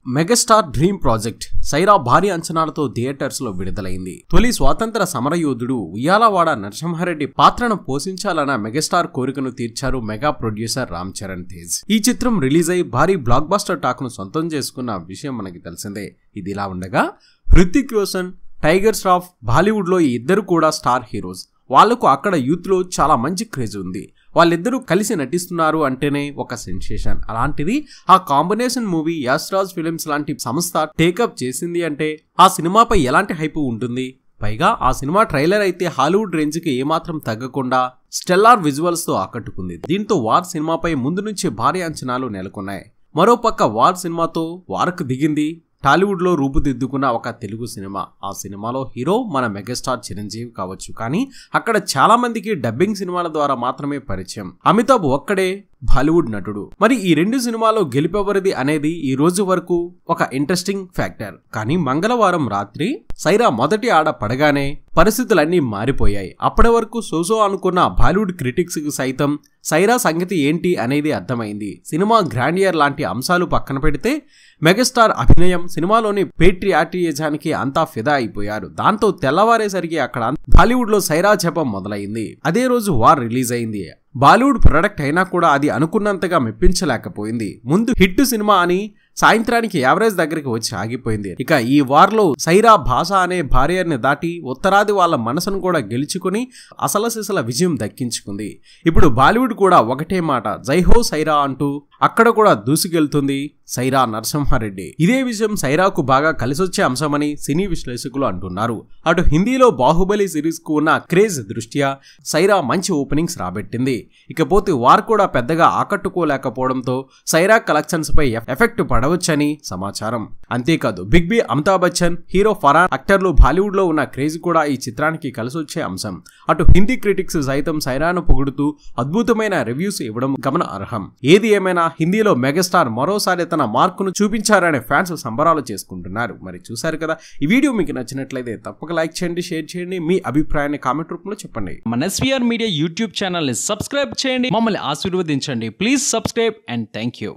megastar dream project Sye Raa భారీ అంచనాలతో theatres లో విడుదలైంది తొలి స్వాతంత్ర సమరయోధుడు ఉయ్యాలవాడ నరసింహారెడ్డి పాత్రను పోషించాలన్న మెగాస్టార్ కోరికను తీర్చారు మెగా ప్రొడ్యూసర్ రామ్ చరణ్ తేజ్ ఈ చిత్రం రిలీజ్ అయి భారీ బ్లాక్ బస్టర్ టాక్ ను సొంతం చేసుకున్న విషయం మనకి తెలిసిందే ఇది ఇలా ఉండగా హృతిక్ రోషన్ టైగర్ శ్రాఫ్ బాలీవుడ్ లో ఈ ఇద్దరు కూడా స్టార్ హీరోస్ వాళ్లకు అక్కడ యూత్ లో చాలా మంచి క్రేజ్ ఉంది వాళ్ళిద్దరూ కలిసి నటిస్తున్నారు అంటేనే ఒక సెన్సేషన్ అలాంటిది ఆ కాంబినేషన్ మూవీ యాస్రాజ్ ఫిలిమ్స్ లాంటి సంస్థ టేకప్ చేసింది అంటే ఆ సినిమాపై ఎలాంటి హైప్ ఉంటుంది పైగా ఆ సినిమా ట్రైలర్ అయితే హాలీవుడ్ రేంజ్ కి ఏమాత్రం తగ్గకుండా స్టెల్లార్ విజువల్స్ తో ఆకట్టుకుంది దీంతో వార్ సినిమాపై ముందు నుంచి భారీ అంచనాలు నెలకొన్నాయి మరోపక్క వార్ సినిమాతో వార్కు దిగింది టాలీవుడ్ లో రూపుదిద్దుకున్న ఒక తెలుగు సినిమా ఆ సినిమాలో హీరో మన మెగాస్టార్ చిరంజీవి కావచ్చు కానీ అక్కడ చాలా మందికి డబ్బింగ్ సినిమాల ద్వారా మాత్రమే పరిచయం అమితాబ్ ఒక్కడే బాలీవుడ్ నటుడు మరి ఈ రెండు సినిమాలో గెలిపెవరిది అనేది ఈ రోజు వరకు ఒక ఇంట్రెస్టింగ్ ఫ్యాక్టర్ కానీ మంగళవారం రాత్రి సైరా మొదటి ఆడ పడగానే పరిస్థితులన్నీ మారిపోయాయి అప్పటి వరకు సోసో అనుకున్న బాలీవుడ్ క్రిటిక్స్ కి సైతం సైరా సంగతి ఏంటి అనేది అర్థమైంది సినిమా గ్రాండియర్ లాంటి అంశాలు పక్కన పెడితే మెగాస్టార్ అభినయం సినిమాలోని పేట్రియాటిజానికి అంతా ఫిదా అయిపోయారు దాంతో తెల్లవారేసరికి అక్కడ బాలీవుడ్ లో సైరా జపం మొదలైంది అదే రోజు వార్ రిలీజ్ అయింది బాలీవుడ్ ప్రొడక్ట్ అయినా కూడా అది అనుకున్నంతగా మెప్పించలేకపోయింది ముందు హిట్ సినిమా అని సాయంత్రానికి యావరేజ్ దగ్గరికి వచ్చి ఆగిపోయింది ఇక ఈ వార్లో సైరా భాష అనే భార్యని దాటి ఉత్తరాది వాళ్ళ మనసును కూడా గెలుచుకుని అసలు సిసల విజయం దక్కించుకుంది ఇప్పుడు బాలీవుడ్ కూడా ఒకటే మాట జైహో సైరా అంటూ అక్కడ కూడా దూసుకెళ్తుంది సైరా నరసింహారెడ్డి ఇదే విషయం సైరాకు బాగా కలిసొచ్చే అంశమని సినీ విశ్లేషకులు అంటున్నారు అటు హిందీలో బాహుబలి సిరీస్ కు ఉన్న క్రేజ్ దృష్ట్యా సైరా మంచి ఓపెనింగ్స్ రాబెట్టింది ఇకపోతే వార్ కూడా పెద్దగా ఆకట్టుకోలేకపోవడంతో సైరా కలెక్షన్స్ పై ఎఫెక్ట్ పడవచ్చని సమాచారం అంతేకాదు big B Amitabh Bachchan hero Farhan అక్టర్లు బాలీవుడ్ లో ఉన్న క్రేజ్ కూడా ఈ చిత్రానికి కలిసొచ్చే అంశం అటు హిందీ క్రిటిక్స్ సైతం సైరాను పొగుడుతూ అద్భుతమైన రివ్యూస్ ఇవ్వడం గమన అర్హం ఏది ఏమైనా హిందీలో మెగాస్టార్ మరోసారి తన మార్కును చూపించారనే ఫ్యాన్స్ సంబరాలు చేసుకుంటున్నారు మరి చూసారు కదా ఈ వీడియో మీకు నచ్చినట్లయితే తప్పక లైక్ చేయండి షేర్ చేయండి మీ అభిప్రాయాన్ని కామెంట్ రూపంలో చెప్పండి మన ఎస్వీఆర్ మీడియా యూట్యూబ్ ఛానల్ని సబ్స్క్రైబ్ చేయండి మమ్మల్ని ఆశీర్వదించండి please subscribe and thank you